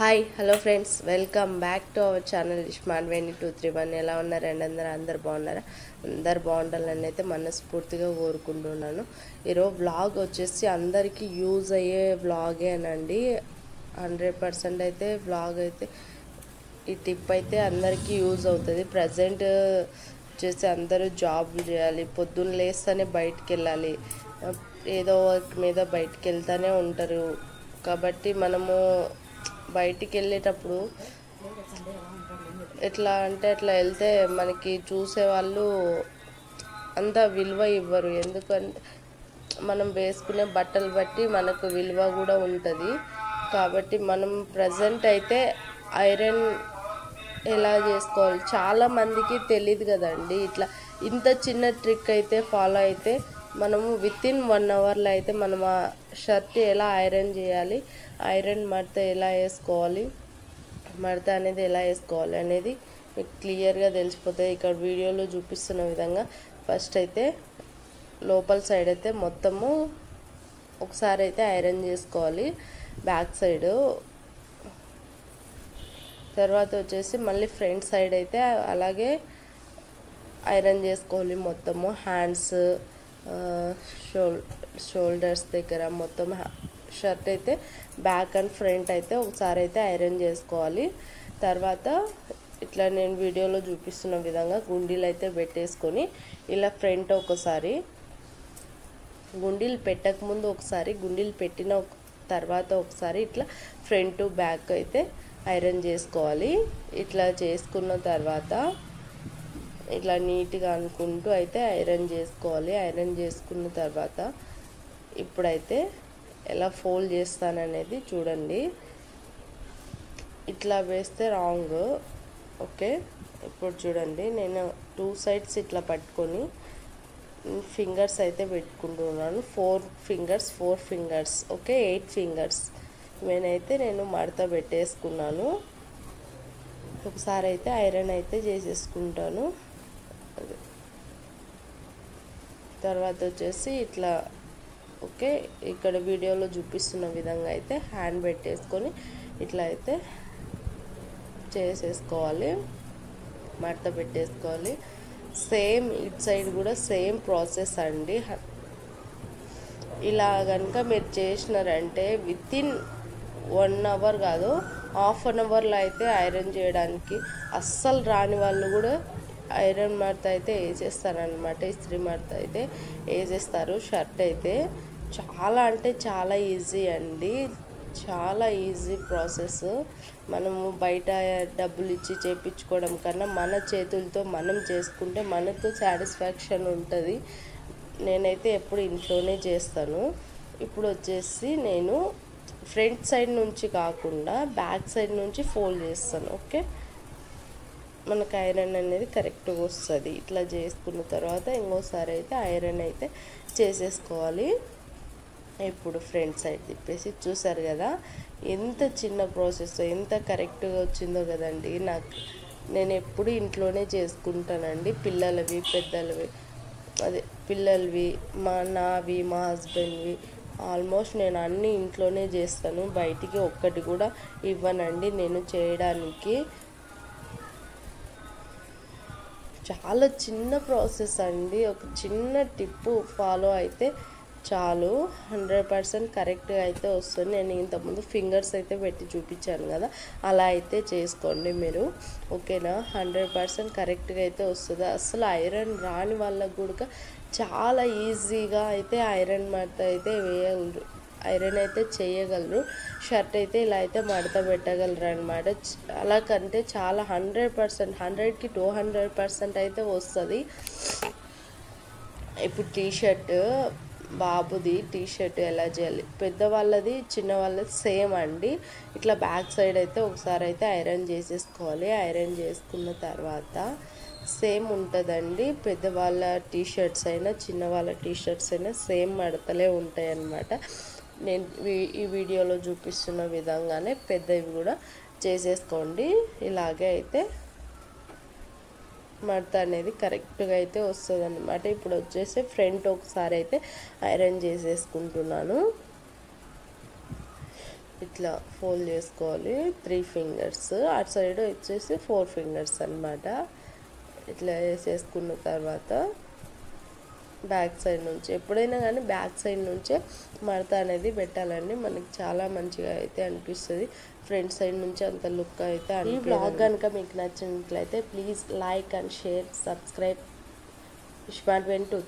hi hello friends welcome back to our channel ఇష్మాన్ వెనీ two three one ఎలా ఉన్నారండి అందరూ అందరు బాగున్నారా అందరు బాగుండాలని అయితే మనస్ఫూర్తిగా కోరుకుంటున్నాను ఈరోజు బ్లాగ్ వచ్చేసి అందరికీ యూజ్ అయ్యే బ్లాగేనండి హండ్రెడ్ పర్సెంట్ అయితే బ్లాగ్ అయితే ఈ టిప్ అయితే అందరికీ యూజ్ అవుతుంది ప్రజెంట్ వచ్చేసి అందరూ జాబ్లు చేయాలి పొద్దున్న లేస్తేనే బయటికి వెళ్ళాలి ఏదో వర్క్ మీద బయటికి వెళ్తూనే ఉంటారు కాబట్టి మనము బయటికి వెళ్ళేటప్పుడు ఎట్లా అంటే అట్లా వెళ్తే మనకి చూసేవాళ్ళు అంత విలువ ఇవ్వరు ఎందుకంటే మనం వేసుకునే బట్టలు బట్టి మనకు విలువ కూడా ఉంటుంది కాబట్టి మనం ప్రజెంట్ అయితే ఐరన్ ఎలా చేసుకోవాలి చాలా మందికి తెలియదు కదండి ఇట్లా ఇంత చిన్న ట్రిక్ అయితే ఫాలో అయితే మనము విత్ ఇన్ వన్ అవర్లో అయితే మనం ఆ షర్ట్ ఎలా ఐరన్ చేయాలి ఐరన్ మడత ఎలా వేసుకోవాలి మడత అనేది ఎలా వేసుకోవాలి అనేది మీకు క్లియర్గా తెలిసిపోతుంది ఇక్కడ వీడియోలో చూపిస్తున్న విధంగా ఫస్ట్ అయితే లోపల సైడ్ అయితే మొత్తము ఒకసారి అయితే ఐరన్ చేసుకోవాలి బ్యాక్ సైడ్ తర్వాత వచ్చేసి మళ్ళీ ఫ్రంట్ సైడ్ అయితే అలాగే ఐరన్ చేసుకోవాలి మొత్తము హ్యాండ్స్ షోల్ షోల్డర్స్ దగ్గర మొత్తం షర్ట్ అయితే బ్యాక్ అండ్ ఫ్రంట్ అయితే ఒకసారి అయితే ఐరన్ చేసుకోవాలి తర్వాత ఇట్లా నేను వీడియోలో చూపిస్తున్న విధంగా గుండీలు అయితే పెట్టేసుకొని ఇలా ఫ్రంట్ ఒకసారి గుండీలు పెట్టకముందు ఒకసారి గుండీలు పెట్టిన తర్వాత ఒకసారి ఇట్లా ఫ్రంట్ బ్యాక్ అయితే ఐరన్ చేసుకోవాలి ఇట్లా చేసుకున్న తర్వాత ఇట్లా నీట్గా అనుకుంటూ అయితే ఐరన్ చేసుకోవాలి ఐరన్ చేసుకున్న తర్వాత ఇప్పుడైతే ఎలా ఫోల్డ్ చేస్తాననేది చూడండి ఇట్లా వేస్తే రాంగ్ ఓకే ఇప్పుడు చూడండి నేను టూ సైడ్స్ ఇట్లా పట్టుకొని ఫింగర్స్ అయితే పెట్టుకుంటున్నాను four fingers four fingers okay eight fingers నేనైతే నేను మడత పెట్టేసుకున్నాను ఒకసారి అయితే ఐరన్ అయితే చేసేసుకుంటాను తర్వాత వచ్చేసి ఇట్లా ఓకే ఇక్కడ వీడియోలో చూపిస్తున్న విధంగా అయితే హ్యాండ్ పెట్టేసుకొని ఇట్లా అయితే చేసేసుకోవాలి మడత పెట్టేసుకోవాలి సేమ్ ఇట్ సైడ్ కూడా సేమ్ ప్రాసెస్ అండి ఇలా కనుక మీరు చేసినారంటే విత్ ఇన్ వన్ అవర్ కాదు హాఫ్ అన్ అవర్లో అయితే ఐరన్ చేయడానికి అస్సలు రాని వాళ్ళు కూడా ఐరన్ మడత అయితే వేసేస్తారనమాట ఇస్త్రీ మడత అయితే వేసేస్తారు షర్ట్ అయితే చాలా అంటే చాలా ఈజీ అండి చాలా ఈజీ ప్రాసెస్ మనము బయట డబ్బులు ఇచ్చి చేయించుకోవడం కన్నా మన చేతులతో మనం చేసుకుంటే మనకు సాటిస్ఫాక్షన్ ఉంటుంది నేనైతే ఎప్పుడు ఇంట్లోనే చేస్తాను ఇప్పుడు వచ్చేసి నేను ఫ్రంట్ సైడ్ నుంచి కాకుండా బ్యాక్ సైడ్ నుంచి ఫోల్డ్ చేస్తాను ఓకే మనకు ఐరన్ అనేది కరెక్ట్గా వస్తుంది ఇట్లా చేసుకున్న తర్వాత ఇంకోసారి అయితే ఐరన్ అయితే చేసేసుకోవాలి ఇప్పుడు ఫ్రంట్ సైడ్ తిప్పేసి చూసారు కదా ఎంత చిన్న ప్రాసెస్ ఎంత కరెక్ట్గా వచ్చిందో కదండి నాకు నేను ఎప్పుడు ఇంట్లోనే చేసుకుంటానండి పిల్లలవి పెద్దలవి అదే పిల్లలవి మా నావి మా హస్బెండ్వి ఆల్మోస్ట్ నేను అన్నీ ఇంట్లోనే చేస్తాను బయటికి ఒక్కటి కూడా ఇవ్వనండి నేను చేయడానికి చాలా చిన్న ప్రాసెస్ అండి ఒక చిన్న టిప్పు ఫాలో అయితే చాలు హండ్రెడ్ పర్సెంట్ కరెక్ట్గా అయితే వస్తుంది నేను ఇంతకుముందు ఫింగర్స్ అయితే పెట్టి చూపించాను కదా అలా అయితే చేసుకోండి మీరు ఓకేనా హండ్రెడ్ పర్సెంట్ కరెక్ట్గా అయితే వస్తుంది అసలు ఐరన్ రాని వాళ్ళకు కూడా చాలా ఈజీగా అయితే ఐరన్ మడత అయితే వేయగలరు ఐరన్ అయితే చేయగలరు షర్ట్ అయితే ఇలా అయితే మడత పెట్టగలరు అనమాట అలా కంటే చాలా హండ్రెడ్ పర్సెంట్ హండ్రెడ్కి టూ హండ్రెడ్ పర్సెంట్ అయితే వస్తుంది ఇప్పుడు టీ షర్ట్ బాబుది టీ షర్ట్ ఎలా చేయాలి పెద్దవాళ్ళది చిన్న వాళ్ళది సేమ్ అండి ఇట్లా బ్యాక్ సైడ్ అయితే ఒకసారి అయితే ఐరన్ చేసేసుకోవాలి ఐరన్ చేసుకున్న తర్వాత సేమ్ ఉంటుందండి పెద్దవాళ్ళ టీ షర్ట్స్ అయినా చిన్న వాళ్ళ టీ షర్ట్స్ అయినా సేమ్ మడతలే ఉంటాయి అన్నమాట నేను ఈ వీడియోలో చూపిస్తున్న విధంగానే పెద్దవి కూడా చేసేసుకోండి ఇలాగే అయితే మడత అనేది కరెక్ట్గా అయితే వస్తుంది అనమాట ఇప్పుడు వచ్చేసి ఫ్రంట్ ఒకసారి అయితే ఐరన్ చేసేసుకుంటున్నాను ఇట్లా ఫోల్డ్ చేసుకోవాలి త్రీ ఫింగర్స్ అటు సైడ్ వచ్చేసి ఫోర్ ఫింగర్స్ అన్నమాట ఇట్లా వేసేసుకున్న తర్వాత బ్యాక్ సైడ్ నుంచి ఎప్పుడైనా కానీ బ్యాక్ సైడ్ నుంచే మడత అనేది పెట్టాలండి మనకి చాలా మంచిగా అయితే అనిపిస్తుంది ఫ్రంట్ సైడ్ నుంచి అంత లుక్ అయితే ఈ బ్లాగ్ కనుక మీకు నచ్చినట్లయితే please like and share subscribe smart one two